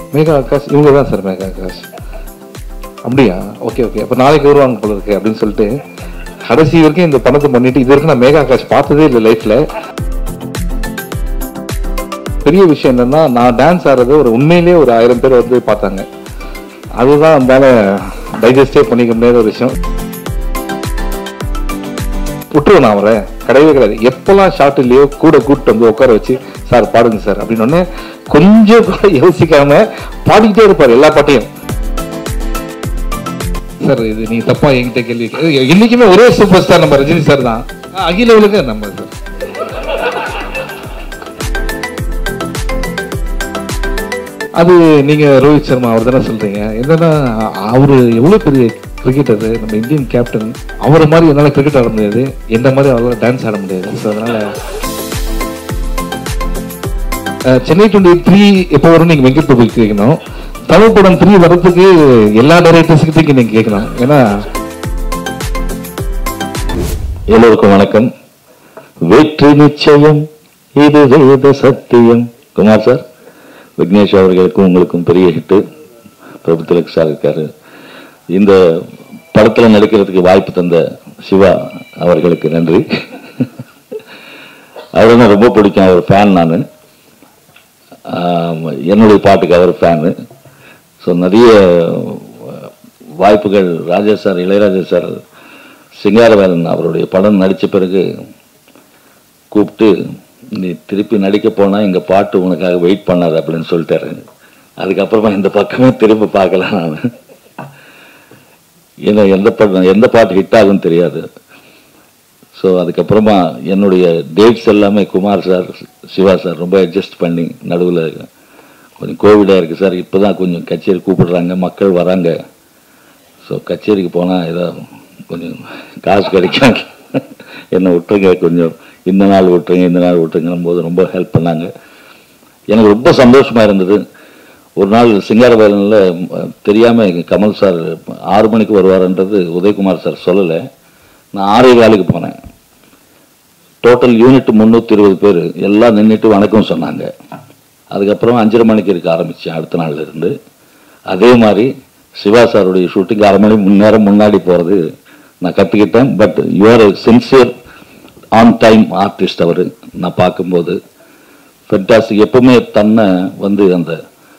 மேகா ஆகாஷ் இவங்க தான் சார் மேகா ஆகாஷ் அப்படியா ஓகே ஓகே அப்போ நாளைக்கு வருவாங்க போல இருக்கு அப்படின்னு சொல்லிட்டு கடைசி வரைக்கும் இந்த பணத்தை பண்ணிட்டு இது வரைக்கும் நான் மேகா ஆகாஷ் பார்த்ததே இல்லை லைஃப்ல பெரிய விஷயம் என்னன்னா நான் டான்ஸ் ஆடுறது ஒரு உண்மையிலேயே ஒரு ஆயிரம் பேர் வந்து பார்த்தாங்க அதுதான் அதனால டைஜஸ்டே பண்ணிக்க முடியாத ஒரு விஷயம் விட்டுருவேன் நான் அவரை கிடையவே கிடையாது எப்பெல்லாம் ஷார்ட் இல்லையோ கூட கூப்பிட்டு வந்து உட்கார வச்சு சார் பாடுங்க சார் அப்படின்னு உடனே கொஞ்சம் கூட யோசிக்காம பாடிக்கிட்டே இருப்பார் எல்லா பாட்டையும் சார் இது நீ தப்பா என்கிட்ட கேள்வி கே- என்னைக்குமே ஒரே சூப்பர் ஸ்டார் நம்ம ரஜினி சார் தான் ஆ, அகில உலக நம்ம சார் அது நீங்க ரோஹித் சர்மா அவர் தானே சொல்றீங்க என்னன்னா அவரு எவ்வளவு பெரிய கிரிக்கெட்டர் நம்ம இந்தியன் கேப்டன் அவரை மாதிரி என்னால கிரிக்கெட் ஆட முடியாது எந்த மாதிரி அவரால் டான்ஸ் ஆட முடியாது ஸோ அதனால அஹ், சென்னை டுவெண்ட்டி த்ரீ எப்போ வரும் நீங்க வெங்கட் பிரபு கேட்கணும் தமிழ் படம் த்ரீ வர்றதுக்கு எல்லா டைரக்டர்ஸ்கிட்டையும் நீங்க கேட்கணும் ஏன்னா எல்லோருக்கும் வணக்கம் வெற்றி நிச்சயம் இது வேத சத்தியம் குமார் சார் விக்னேஷ் அவர்களுக்கும் உங்களுக்கும் பெரிய ஹிட்டு பிரபு திலக் சார் இருக்காரு இந்த படத்தில் நடிக்கிறதுக்கு வாய்ப்பு தந்த சிவா அவர்களுக்கு நன்றி அவரை நான் ரொம்ப பிடிக்கும் அவர் ஃபேன் நான் என்னுடைய பாட்டுக்கு அவர் ஃபேனு ஸோ நிறைய வாய்ப்புகள் ராஜா சார் இளையராஜா சார் சிங்காரவேலன் அவருடைய படம் நடித்த பிறகு கூப்பிட்டு நீ திருப்பி நடிக்க போனால் எங்கள் பாட்டு உனக்காக வெயிட் பண்ணாது அப்படின்னு சொல்லிட்டாரு அதுக்கப்புறமா இந்த பக்கமே திரும்ப பார்க்கல நான் ஏன்னா எந்த படம் எந்த பாட்டு ஹிட் ஆகும்னு தெரியாது ஸோ அதுக்கப்புறமா என்னுடைய டேட்ஸ் எல்லாமே குமார் சார் சிவா சார் ரொம்ப அட்ஜஸ்ட் பண்ணி நடுவில் கொஞ்சம் கோவிடாக இருக்குது சார் இப்போ தான் கொஞ்சம் கச்சேரி கூப்பிடுறாங்க மக்கள் வராங்க ஸோ கச்சேரிக்கு போனால் ஏதோ கொஞ்சம் காசு கிடைக்கும் என்னை விட்டுருங்க கொஞ்சம் இந்த நாள் விட்டுருங்க இந்த நாள் விட்டுருங்கன்னும் போது ரொம்ப ஹெல்ப் பண்ணாங்க எனக்கு ரொம்ப சந்தோஷமாக இருந்தது ஒரு நாள் சிங்காரவேலனில் தெரியாமல் கமல் சார் ஆறு மணிக்கு வருவாருன்றது உதயகுமார் சார் சொல்லலை நான் ஆறே காலுக்கு போனேன் டோட்டல் யூனிட் முந்நூற்றி இருபது பேர் எல்லாம் நின்றுட்டு வணக்கம் சொன்னாங்க அதுக்கப்புறம் அஞ்சரை மணிக்கு இருக்க ஆரம்பித்தேன் அடுத்த நாள்ல இருந்து அதே மாதிரி சிவா சாருடைய ஷூட்டிங் அரை மணி முன் நேரம் முன்னாடி போகிறது நான் கற்றுக்கிட்டேன் but you're sincere on time artist அவர் நான் பார்க்கும்போது ஃபென்டாஸ்டிக் எப்பவுமே தன்னை வந்து அந்த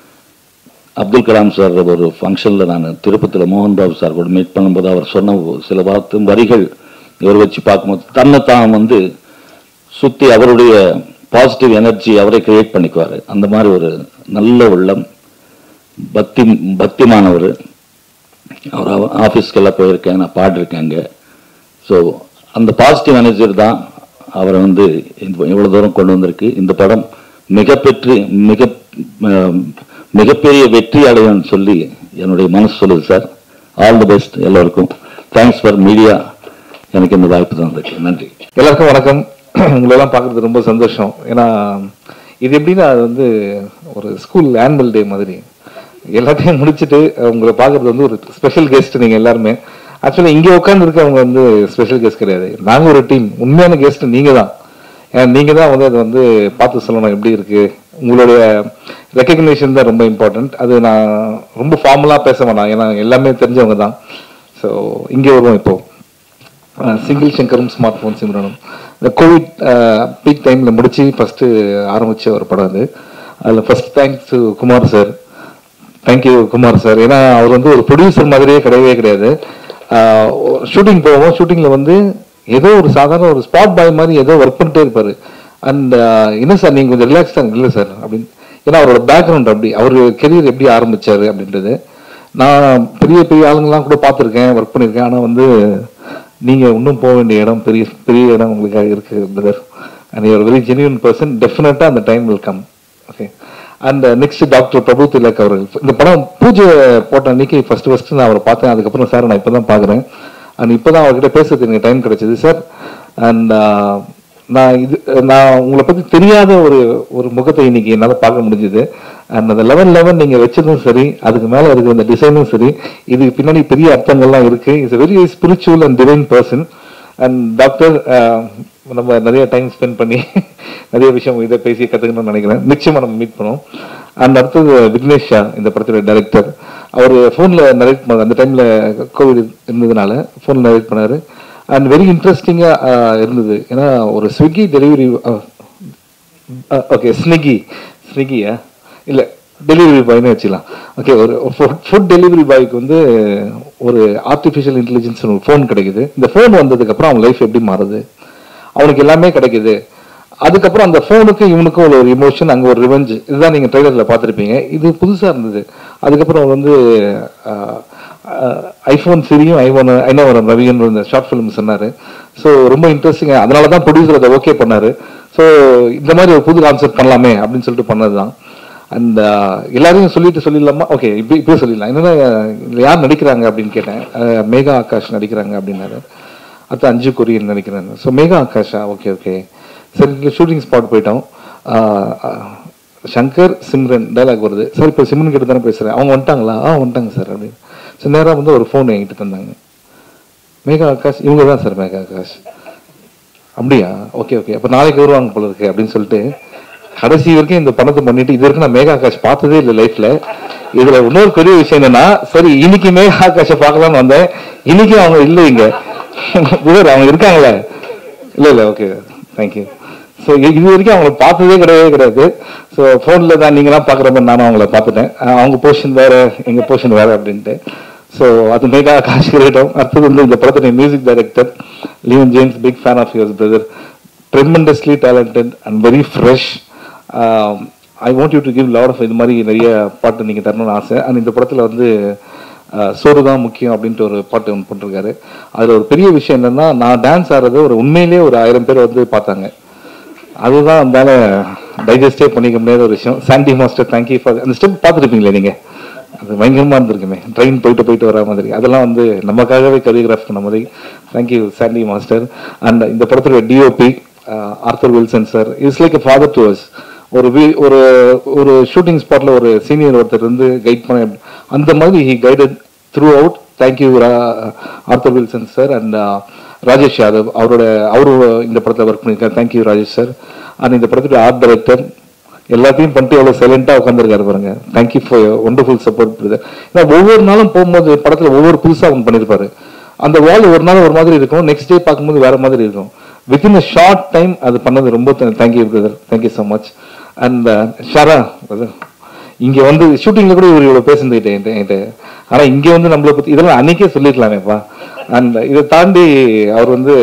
அப்துல் கலாம் சார் ஒரு ஃபங்க்ஷனில் நான் திருப்பதியில் மோகன் பாபு சார் கூட மீட் பண்ணும்போது அவர் சொன்ன சில வார்த்தை வரிகள் இவர் வச்சு பார்க்கும்போது தன்னை தான் வந்து சுற்றி அவருடைய பாசிட்டிவ் எனர்ஜி அவரே கிரியேட் பண்ணிக்குவார் அந்த மாதிரி ஒரு நல்ல உள்ளம் பக்தி பக்திமானவர் அவர் ஆஃபீஸ்க்கெல்லாம் போயிருக்கேன் நான் பாடிருக்கேங்க ஸோ அந்த பாசிட்டிவ் எனர்ஜி தான் அவரை வந்து இந்த- இவ்வளவு தூரம் கொண்டு வந்திருக்கு இந்த படம் மிகப்பெற்று மிக அஹ், மிகப்பெரிய வெற்றி அடையும்னு சொல்லி என்னுடைய மனசு சொல்லுது சார் ஆல் தி பெஸ்ட் எல்லோருக்கும் தேங்க்ஸ் ஃபார் மீடியா எனக்கு இந்த வாய்ப்பு தந்திருக்கு நன்றி எல்லாருக்கும் வணக்கம் உங்களெல்லாம் பார்க்கறது ரொம்ப சந்தோஷம் ஏன்னா இது எப்படின்னா அது வந்து ஒரு ஸ்கூல் ஆனுவல் டே மாதிரி எல்லாத்தையும் முடிச்சுட்டு உங்களை பார்க்கறது வந்து ஒரு ஸ்பெஷல் கெஸ்ட் நீங்க எல்லாருமே ஆக்சுவலி இங்க உட்கார்ந்து இருக்கவங்க வந்து ஸ்பெஷல் கெஸ்ட் கிடையாது நாங்க ஒரு டீம் உண்மையான கெஸ்ட் நீங்க தான் ஏன்னா நீங்க தான் வந்து அதை வந்து பார்த்து சொல்லணும் எப்படி இருக்கு உங்களுடைய ரெக்கக்னிஷன் தான் ரொம்ப இம்பார்ட்டன்ட் அது நான் ரொம்ப ஃபார்மலா பேச வேணாம் ஏன்னா எல்லாமே தெரிஞ்சவங்க தான் ஸோ இங்கே வருவோம் இப்போ சிங்கிள் சங்கரும் ஸ்மார்ட் ஃபோன் சிம்ரனும் இந்த கோவிட் பீக் டைமில் முடிச்சு ஃபஸ்ட்டு ஆரம்பித்த ஒரு படம் அது அதில் first thanks to Kumar sir thank you Kumar sir ஏன்னா அவர் வந்து ஒரு ப்ரொடியூசர் மாதிரியே கிடையவே கிடையாது ஷூட்டிங் போவோம் ஷூட்டிங்கில் வந்து ஏதோ ஒரு சாதாரண ஒரு ஸ்பாட் பாய் மாதிரி ஏதோ ஒர்க் பண்ணிட்டே இருப்பார் அண்ட் என்ன சார் நீங்கள் கொஞ்சம் ரிலாக்ஸ் தான் இல்லை சார் அப்படின்னு ஏன்னா அவரோட பேக்ரவுண்ட் அப்படி அவர் கெரியர் எப்படி ஆரம்பிச்சாரு அப்படின்றது நான் பெரிய பெரிய ஆளுங்கெல்லாம் கூட பார்த்துருக்கேன் ஒர்க் பண்ணியிருக்கேன் ஆனால் வந்து நீங்கள் இன்னும் போக வேண்டிய இடம் பெரிய பெரிய இடம் உங்களுக்காக இருக்கு brother and you are very genuine person டெஃபினட்டாக அந்த time will come okay and next doctor Prabhu Thilak அவர்கள் இந்த படம் பூஜை போட்ட அன்னைக்கு ஃபர்ஸ்ட் ஃபர்ஸ்ட் நான் அவரை பார்த்தேன் அதுக்கப்புறம் சார் நான் இப்போ தான் பார்க்குறேன் அண்ட் இப்போ தான் அவர்கிட்ட பேசுறதுக்கு எனக்கு டைம் கிடைச்சது சார் அண்ட் நான் இது நான் உங்களை பற்றி தெரியாத ஒரு ஒரு முகத்தை இன்னைக்கு என்னால் பார்க்க முடிஞ்சுது அண்ட் அந்த லெவன் லெவன் நீங்கள் வச்சதும் சரி அதுக்கு மேலே இருக்கிற அந்த டிசைனும் சரி இதுக்கு பின்னாடி பெரிய அர்த்தங்கள்லாம் இருக்கு it's very spiritual and divine person and doctor நம்ம நிறைய டைம் ஸ்பெண்ட் பண்ணி நிறைய விஷயம் இதை பேசி கற்றுக்கணும்னு நினைக்கிறேன் நிச்சயமாக நம்ம மீட் பண்ணுவோம் அண்ட் அடுத்தது விக்னேஷ் ஷா இந்த படத்தோட டைரக்டர் அவர் ஃபோனில் நரேட் பண்ண அந்த டைமில் கோவிட் இருந்ததுனால ஃபோனில் நரேட் பண்ணார் அண்ட் வெரி இன்ட்ரெஸ்டிங்காக இருந்தது ஏன்னா ஒரு ஸ்விக்கி டெலிவரி ஓகே ஸ்விக்கி ஸ்விக்கியா இல்லை டெலிவரி பாய்னு வச்சுக்கலாம் ஓகே ஒரு ஃபுட் டெலிவரி பாய்க்கு வந்து ஒரு ஆர்டிஃபிஷியல் இன்டெலிஜென்ஸ் ஒரு ஃபோன் கிடைக்குது இந்த ஃபோன் வந்ததுக்கப்புறம் அவன் லைஃப் எப்படி மாறுது அவனுக்கு எல்லாமே கிடைக்குது அதுக்கப்புறம் அந்த ஃபோனுக்கு இவனுக்கும் ஒரு இமோஷன் அங்கே ஒரு ரிவெஞ்ச் இதுதான் நீங்கள் ட்ரெய்லரில் பார்த்துருப்பீங்க இது புதுசாக இருந்தது அதுக்கப்புறம் அவர் வந்து ஐஃபோன் சிரியும் ஐஃபோன் ஐநவரம் ரவின்னு இந்த ஷார்ட் ஃபிலிம் சொன்னார் ஸோ ரொம்ப இன்ட்ரெஸ்டிங்காக அதனால தான் ப்ரொடியூசர் அதை ஓகே பண்ணார் ஸோ இந்த மாதிரி ஒரு புது கான்செப்ட் பண்ணலாமே அப்படின்னு சொல்லிட்டு பண்ணது தான் அண்ட் எல்லாரையும் சொல்லிட்டு சொல்லிடலாமா ஓகே இப்போ இப்படியே சொல்லிடலாம் என்னன்னா இதுல யார் நடிக்கிறாங்க அப்படின்னு கேட்டேன் அஹ், மேகா ஆகாஷ் நடிக்கிறாங்க அப்படின்னாரு அடுத்து அஞ்சு கொரியன் நினைக்கிறேன் ஸோ மேகா ஆகாஷா ஓகே ஓகே சரி ஷூட்டிங் ஸ்பாட் போயிட்டோம் ஆஹ், ஆஹ், சங்கர் சிம்ரன் டைலாக் வருது சார் இப்போ சிம்ரன் கிட்ட தானே பேசுகிறேன் அவங்க வந்துட்டாங்களா ஆ வந்துட்டாங்க சார் அப்படின்னு ஸோ நேராக வந்து ஒரு ஃபோன் என்கிட்ட தந்தாங்க மேகா ஆகாஷ் இவங்க தான் சார் மேகா ஆகாஷ் அப்படியா ஓகே ஓகே அப்போ நாளைக்கு வருவாங்க போல இருக்கு அப்படின்னு சொல்லிட்டு கடைசி வரைக்கும் இந்த பணத்தை பண்ணிட்டு இது வரைக்கும் நான் மேகா ஆகாஷ் பார்த்ததே இல்லை லைஃப்ல இதுல இன்னொரு பெரிய விஷயம் என்னன்னா சரி இன்னைக்கு மேகா ஆகாஷை பார்க்கலாம்னு வந்தேன் இன்னைக்கு அவங்க இல்லை இங்க விவர் அவங்க இருக்காங்களே இல்ல இல்ல ஓகே தேங்க்யூ ஸோ இது வரைக்கும் அவங்கள பார்த்ததே கிடையவே கிடையாது ஸோ ஃபோனில் தான் நீங்களாம் பார்க்குற மாதிரி நானும் அவங்கள பார்த்துட்டேன் அஹ் அவங்க போர்ஷன் வேற எங்கள் போர்ஷன் வேற அப்படின்ட்டு ஸோ அது மேகா காஷ் கிரீடம் அடுத்தது வந்து இந்த படத்துடைய music director Leon James big fan of yours brother tremendously talented and very fresh I want you to give lot of இது மாதிரி நிறைய பாட்டு நீங்கள் தரணும்னு ஆசை அண்ட் இந்த படத்தில் வந்து அஹ், சோறு தான் முக்கியம் அப்படின்ட்டு ஒரு பாட்டு ஒன்று போட்டிருக்காரு அதில் ஒரு பெரிய விஷயம் என்னன்னா நான் டான்ஸ் ஆடுறது ஒரு உண்மையிலேயே ஒரு ஆயிரம் பேர் வந்து பார்த்தாங்க அதுதான் அதனால டைஜஸ்டே பண்ணிக்க முடியாத ஒரு விஷயம் சாண்டி மாஸ்டர் தேங்க்யூ ஃபார் அந்த ஸ்டெப் பார்த்துருப்பீங்களே நீங்கள் அது பயங்கரமாக இருந்திருக்குமே ட்ரெயின் போயிட்டு போயிட்டு வர மாதிரி அதெல்லாம் வந்து நமக்காகவே கொரியோகிராஃப் பண்ண மாதிரி தேங்க்யூ சாண்டி மாஸ்டர் அண்ட் இந்த படத்துல DOP Arthur Wilson sir it's like a father to us ஒரு வீ ஒரு ஒரு ஷூட்டிங் ஸ்பாட்ல ஒரு சீனியர் ஒருத்தர் இருந்து கைட் பண்ண அந்த மாதிரி he guided through out thank you Arthur Wilson sir and Rajesh Yadav அவரோட அவரு இந்த படத்தில் ஒர்க் பண்ணியிருக்காரு தேங்க்யூ ராஜேஷ் சார் அண்ட் இந்த படத்துடைய ஆர்ட் டைரக்டர் எல்லாத்தையும் பண்ணிட்டு எவ்வளோ சைலண்டாக உட்காந்துருக்காரு பாருங்க thank you for wonderful support brother ஏன்னா ஒவ்வொரு நாளும் போகும்போது படத்தில் ஒவ்வொரு புதுசாக ஒன்று பண்ணியிருப்பாரு அந்த வால் ஒரு நாள் ஒரு மாதிரி இருக்கும் நெக்ஸ்ட் டே பார்க்கும்போது வேற மாதிரி இருக்கும் வித்தின் அ ஷார்ட் டைம் அது பண்ணது ரொம்ப thank you brother thank you so much and Shara brother இங்க வந்து ஷூட்டிங்ல கூட இவர் இவ்வளவு பேசுந்துகிட்டேன் என்கிட்ட- என்கிட்ட ஆனா இங்க வந்து நம்மளை பத்தி இதெல்லாம் அன்னைக்கே சொல்லிருக்கலாமேப்பா அண்ட் இதை தாண்டி அவர் வந்து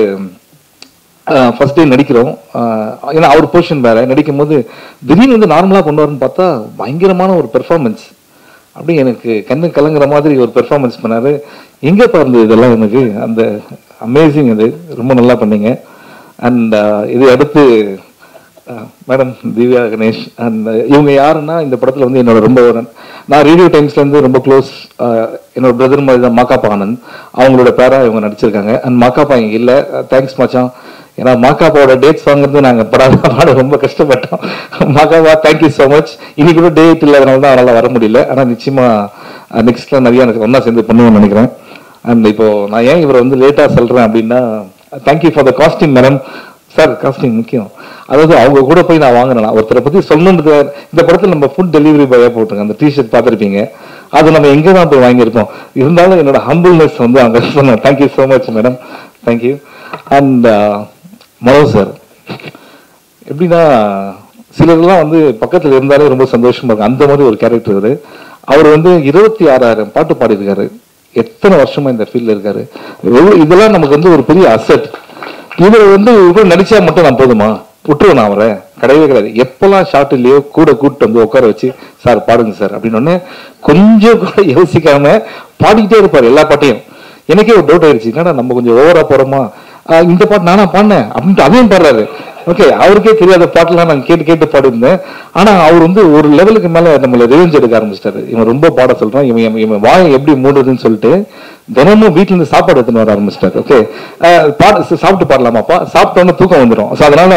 ஃபர்ஸ்ட் டே நடிக்கிறோம் ஆஹ் ஏன்னா அவர் போர்ஷன் வேற நடிக்கும் போது திடீர்னு வந்து நார்மலா பண்ணுவாருன்னு பார்த்தா பயங்கரமான ஒரு பெர்ஃபார்மன்ஸ் அப்படியே எனக்கு கண்ணு கலங்குற மாதிரி ஒரு பெர்ஃபார்மன்ஸ் பண்ணாரு எங்க பாருந்தது இதெல்லாம் எனக்கு அந்த அமேசிங் அது ரொம்ப நல்லா பண்ணீங்க அண்ட் இது அடுத்து மேடம் திவ்யா கணேஷ் அண்ட் இவங்க யாருன்னா இந்த படத்துல வந்து என்னோட ரொம்ப ஒரு- நான் ரேடியோ டைம்ஸ்ல இருந்து ரொம்ப க்ளோஸ் என்னோட பிரதர் மாதிரி தான் மாக்காப்பா ஆனந்த் அவங்களோட பேரா இவங்க நடிச்சிருக்காங்க அண்ட் மாக்காப்பா இங்க இல்ல தேங்க்ஸ் மச்சான் ஏன்னா மாக்காப்பாவோட டேட்ஸ் வாங்குறது நாங்க படாத பாட ரொம்ப கஷ்டப்பட்டோம் மாக்காப்பா தேங்க்யூ ஸோ மச் இன்னைக்கு கூட டேட் இல்லாதனால தான் அவரால் வர முடியல ஆனா நிச்சயமா நெக்ஸ்ட்ல நிறைய எனக்கு ஒண்ணா சேர்ந்து பண்ணுவேன்னு நினைக்கிறேன் அண்ட் இப்போ நான் ஏன் இவரை வந்து லேட்டா சொல்றேன் அப்படின்னா thank you for the costume madam sir casting முக்கியம் அதாவது அவங்க கூட போய் நான் வாங்கினேன் ஒருத்தரை பத்தி சொல்லணுன்றது இந்த படத்துல நம்ம ஃபுட் டெலிவரி பாயா போட்டிருக்கோம் அந்த டிஷர்ட் பார்த்துருப்பீங்க அது நம்ம எங்க தான் போய் வாங்கியிருப்போம் இருந்தாலும் என்னோட ஹம்பிள்னஸ் வந்து அங்க சொன்னேன் thank you so much madam thank you and Mano sir எப்படின்னா சிலர்லாம் வந்து பக்கத்துல இருந்தாலே ரொம்ப சந்தோஷமா இருக்கும் அந்த மாதிரி ஒரு கேரக்டர் அவரு அவர் வந்து இருபத்தி ஆறாயிரம் பாட்டு பாடியிருக்காரு எத்தனை வருஷமா இந்த ஃபீல்ட்ல இருக்காரு எவ்வளவு- இதெல்லாம் நமக்கு வந்து ஒரு பெரிய அசட் இவர் வந்து இவர் நடிச்சா மட்டும் நான் போதுமா விட்டுருவேன் நான் அவரை கிடையவே கிடையாது எப்பெல்லாம் ஷார்ட் இல்லையோ கூட கூப்பிட்டு வந்து உட்கார வச்சு சார் பாடுங்க சார் அப்படின்னு உடனே கொஞ்சம் கூட யோசிக்காம பாடிக்கிட்டே இருப்பார் எல்லா பாட்டையும் எனக்கே ஒரு டவுட் ஆயிடுச்சு என்னடா நம்ம கொஞ்சம் ஓவரா போறோமா ஆஹ் இந்த பாட்டு நானா பாடினேன் அப்படின்ட்டு அதையும் பாடுறாரு ஓகே அவருக்கே தெரியாத பாட்டுலாம் நான் கேட்டு கேட்டு பாடிருந்தேன் ஆனா அவர் வந்து ஒரு லெவலுக்கு மேல நம்மள ரிவெஞ்ச் எடுக்க ஆரம்பிச்சிட்டாரு இவன் ரொம்ப பாட சொல்றான் இவன் இவன் இவன் வாயை எப்படி மூடுறதுன்னு சொல்லிட்டு தினமும் வீட்டுல இருந்து சாப்பாடு எடுத்துன்னு வர ஆரம்பிச்சிட்டாரு ஓகே பாடு சாப்பிட்டு பாடலாமாப்பா சாப்பிட்ட உடனே தூக்கம் வந்துடும் ஸோ அதனால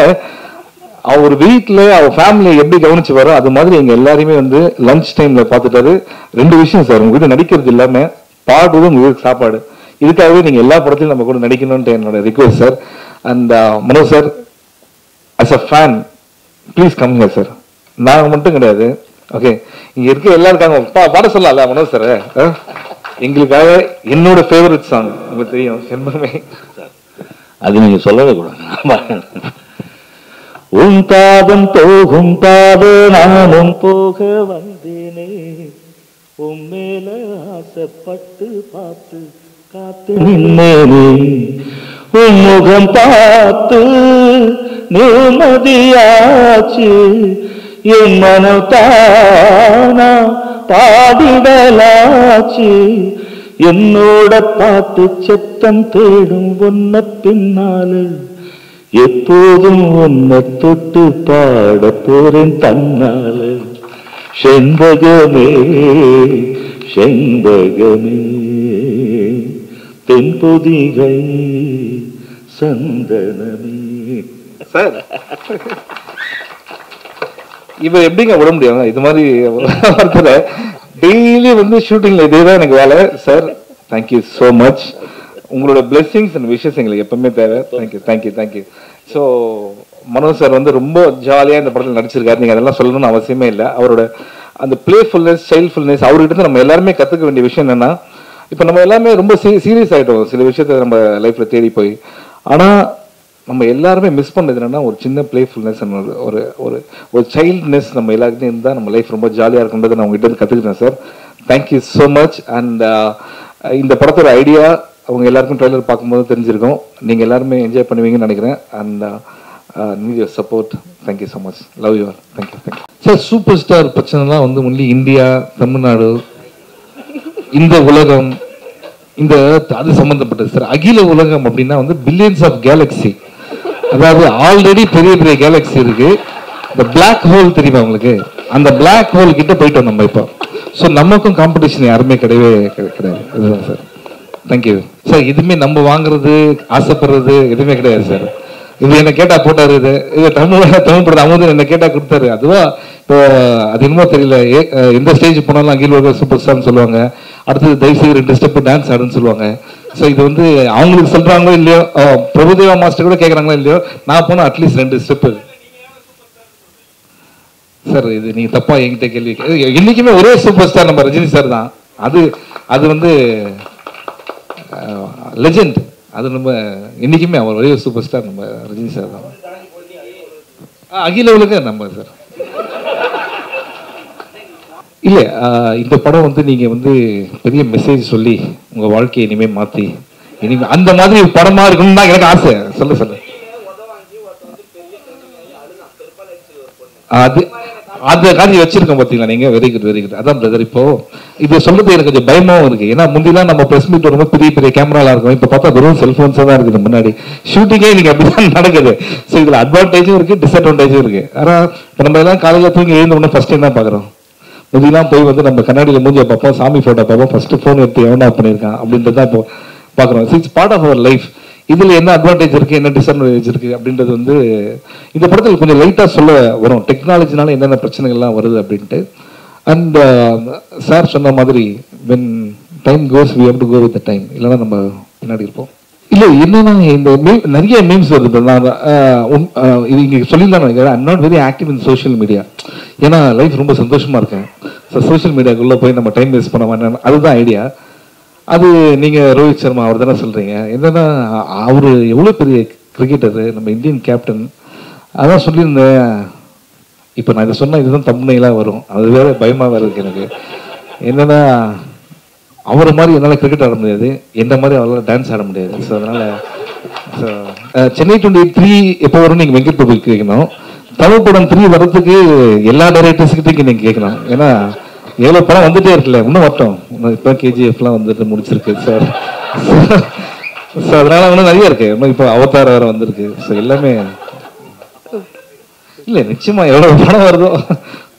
அவர் வீட்ல அவர் ஃபேமிலியை எப்படி கவனிச்சு வரோ அது மாதிரி எங்க எல்லாரையுமே வந்து லஞ்ச் டைம்ல பார்த்துட்டாரு ரெண்டு விஷயம் சார் உங்க வீட்டு நடிக்கிறது இல்லாம பாடுறது உங்க வீட்டு சாப்பாடு இதுக்காகவே நீங்க எல்லா படத்திலும் நம்ம கூட நடிக்கணும்ட்டு என்னோட request sir and Manoj sir as a fan please கம்ங்க சார் நான் மட்டும் கிடையாது ஓகே இங்க இருக்க எல்லாரும் இருக்காங்க பா பாட சொல்லலாம்ல மனோஜ் சார் எங்களுக்காக என்னோட ஃபேவரட் சாங் உங்களுக்கு தெரியும் செண்பகமே அது நீங்க சொல்லவே கூடாது உன் பாதம் போகும் பாத நானும் போக வந்தேனே உன் மேல ஆசைப்பட்டு பார்த்து காத்து நின்னேனே உன் முகம் பார்த்து நிம்மதியாச்சு என் மனம் தானா பாடிடலாச்சு என்னோட பாட்டு சத்தம் தேடும் ஒன்ன பின்னாலு எப்போதும் உன்னை தொட்டு பாட போறேன் தன்னால செண்பகமே செண்பகமே தென்பொதிகை சந்தனமே சார் இவ எப்படிங்க விட முடியும் இது மாதிரி ஒருத்தரை டெய்லி வந்து ஷூட்டிங்ல இதே தான் எனக்கு வேலை சார் தேங்க்யூ ஸோ மச் உங்களோட பிளெஸிங்ஸ் அண்ட் விஷஸ் எங்களுக்கு எப்பவுமே தேவை thank you thank you thank you so Manoj sir வந்து ரொம்ப ஜாலியாக இந்த படத்தில் நடிச்சிருக்காரு நீங்கள் அதெல்லாம் சொல்லணும்னு அவசியமே இல்லை அவரோட அந்த பிளேஃபுல்னஸ் சைல்ட்ஃபுல்னஸ் அவர்கிட்ட இருந்து நம்ம எல்லாருமே கற்றுக்க வேண்டிய விஷயம் என்னன்னா இப்போ நம்ம எல்லாமே ரொம்ப சீரியஸ் ஆகிட்டோம் சில விஷயத்த நம்ம லைஃப்ல தேடி போய் ஆனால் நம்ம எல்லாருமே மிஸ் பண்ணது என்னன்னா ஒரு சின்ன பிளேஃபுல்னஸ் ஒரு ஒரு ஒரு ஒரு சைல்ட்னஸ் நம்ம எல்லாருக்கிட்டையும் இருந்தால் நம்ம லைஃப் ரொம்ப ஜாலியாக இருக்குன்றதை நான் உங்ககிட்ட இருந்து கற்றுக்கிட்டேன் sir thank you so much and இந்த படத்தோட ஐடியா அவங்க எல்லாருக்கும் ட்ரெய்லர் பார்க்கும்போது தெரிஞ்சிருக்கும் நீங்கள் எல்லாருமே என்ஜாய் பண்ணுவீங்கன்னு நினைக்கிறேன் and need your support thank you so much love you thank you thank you sir super star பிரச்சனைலாம் வந்து ஒன்லி இந்தியா தமிழ்நாடு இந்த உலகம் இந்த earth அது சம்பந்தப்பட்டது சார் அகில உலகம் அப்படின்னா வந்து பில்லியன்ஸ் ஆஃப் கேலக்ஸி அதாவது ஆல்ரெடி பெரிய பெரிய கேலக்ஸி இருக்கு இந்த பிளாக் ஹோல் தெரியுமா உங்களுக்கு அந்த பிளாக் ஹோல் கிட்ட போயிட்டோம் நம்ம இப்போ ஸோ நமக்கும் காம்படிஷன் யாருமே கிடையவே கிடை- கிடையாது இதுதான் சார் தேங்க்யூ சார் எதுவுமே நம்ம வாங்குறது ஆசைப்படுறது எதுவுமே கிடையாது சார் இது என்ன கேட்டா போட்டாரு இது இது தமிழ் தமிழ் படம் அமுதன் என்ன கேட்டா கொடுத்தாரு அதுவா இப்போ அது என்னமோ தெரியல ஏ- அஹ் எந்த ஸ்டேஜ் போனாலும் அகில் உலக சூப்பர் ஸ்டார்னு சொல்லுவாங்க அடுத்தது தயவு செய்து ரெண்டு ஸ்டெப் டான்ஸ் ஆடுன்னு சொல்லுவாங்க ஸோ இது வந்து அவங்களுக்கு சொல்றாங்களோ இல்லையோ அஹ் பிரபுதேவா மாஸ்டர் கூட கேட்குறாங்களோ இல்லையோ நான் போனா அட்லீஸ்ட் ரெண்டு ஸ்டெப்பு சார் இது நீங்க தப்பா என்கிட்ட கேள்வி கே- என்னைக்குமே ஒரே சூப்பர் ஸ்டார் நம்ம ரஜினி சார் தான் அது அது வந்து லெஜெண்ட் அது நம்ம என்னைக்குமே அவர் ஒரே சூப்பர் ஸ்டார் நம்ம ரஜினி சார் தான் ஆ, அகில உலக நம்ம சார் இல்ல ஆ, இந்த படம் வந்து நீங்க வந்து பெரிய மெசேஜ் சொல்லி உங்க வாழ்க்கையை இனிமே மாத்தி இனிமே அந்த மாதிரி ஒரு படமா இருக்கணும்னு தான் எனக்கு ஆசை சொல்ல சொல்ல அது அந்த காட்சி வச்சிருக்கோம் பாத்தீங்களா நீங்க வெரி குட் வெரி குட் அதான் பிரதர் இப்போ இது சொல்றது எனக்கு கொஞ்சம் பயமாவும் இருக்கு ஏன்னா முந்திலாம் நம்ம பிரஸ் மீட் வரும்போது பெரிய பெரிய கேமராலாம் இருக்கும் இப்ப பார்த்தா வெறும் செல்போன்ஸ் தான் இருக்குது முன்னாடி ஷூட்டிங்கே இன்னைக்கு அப்படிதான் நடக்குது ஸோ இதுல அட்வான்டேஜும் இருக்கு டிஸ்அட்வான்டேஜும் இருக்கு ஆனா இப்ப நம்ம எல்லாம் காலையில தூங்கி எழுந்த உடனே ஃபர்ஸ்ட் என்ன பாக்குறோம் முந்திலாம் போய் வந்து நம்ம கண்ணாடியில மூஞ்சிய பார்ப்போம் சாமி போட்டோ பார்ப்போம் ஃபர்ஸ்ட் ஃபோன் எடுத்து எவனா பண்ணியிருக்கான் அப்படின்றது தான் இப்போ பார்க்குறோம் it's part of our life இதுல என்ன அட்வான்டேஜ் இருக்கு என்ன டிஸ்அட்வான்டேஜ் இருக்கு அப்படின்றது வந்து இந்த படத்தில் கொஞ்சம் லைட்டா சொல்ல வரும் டெக்னாலஜினால என்னென்ன பிரச்சனைகள்லாம் வருது அப்படின்ட்டு அண்ட் சார் சொன்ன மாதிரி when time goes we have to go with time இல்லைன்னா நம்ம பின்னாடி இருப்போம் இல்ல என்னன்னா இந்த meme- நிறைய மீம்ஸ் வருது இப்ப நான் ஆஹ், உன்- ஆஹ், இது இங்க சொல்லிடலாம் நினைக்கிறேன் I'm not very active in social media ஏன்னா லைஃப் ரொம்ப சந்தோஷமா இருக்கேன் ஸோ சோஷியல் மீடியாக்குள்ள போய் நம்ம டைம் வேஸ்ட் பண்ண வேண்டாம் அதுதான் ஐடியா அது நீங்க ரோஹித் சர்மா அவர் தானே சொல்றீங்க என்னன்னா அ- அவரு எவ்வளவு பெரிய கிரிக்கெட்டர் நம்ம இந்தியன் கேப்டன் அதான் சொல்லியிருந்தேன் இப்போ நான் இதை சொன்னா இதுதான் தம்னைலாம் வரும் அது வேற பயமா வேற இருக்கு எனக்கு என்னன்னா அவரை மாதிரி என்னால் கிரிக்கெட் ஆட முடியாது என்ன மாதிரி அவரால் டான்ஸ் ஆட முடியாது ஸோ அதனால so, அஹ், சென்னை டுவெண்ட்டி த்ரீ எப்போ வரும் நீங்கள் வெங்கட் பிரபு கேட்கணும் தமிழ் படம் த்ரீ வர்றதுக்கு எல்லா டைரக்டர்ஸ்கிட்டையும் நீங்கள் கேட்கணும் ஏன்னா எவ்வளோ படம் வந்துட்டே இருக்குல்ல இன்னும் வரட்டும் இன்னும் இப்போ கேஜிஎஃப்லாம் வந்துட்டு முடிச்சிருக்கு சார் ஸோ அதனால இன்னும் நிறைய இருக்கு இன்னும் இப்போ அவதார் வேற வந்திருக்கு ஸோ எல்லாமே இல்ல நிச்சயமா எவ்வளவு பணம் வருதோ